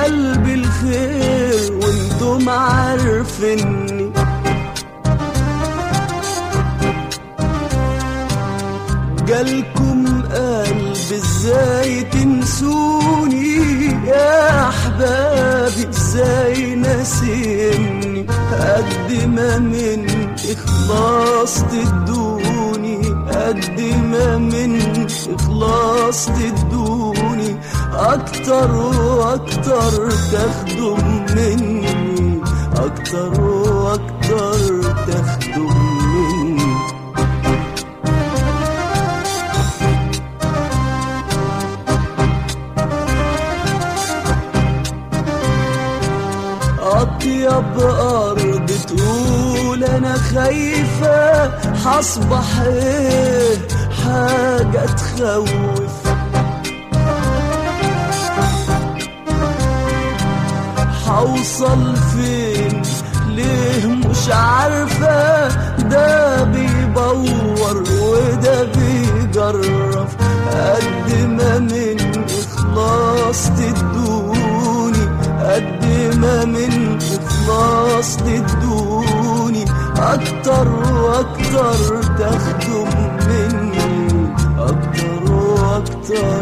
قلبي الخير وانتم عارفيني جالكم قلب ازاي تنسوني يا احبابي ازاي ناسيني قد ما من اخلاص تدوني قد ما من اخلاص تدوني اكتر واكتر تاخدوا مني اكتر واكتر تاخدوا مني أطيب أرض تقول أنا خايفة هصبح إيه حاجة تخوف هوصل فين ليه مش عارفة ده بيبور وده بيجرف قد ما من إخلاص تدوني قد ما من إخلاص تدوني أكتر وأكتر تاخدوا مني أكتر وأكتر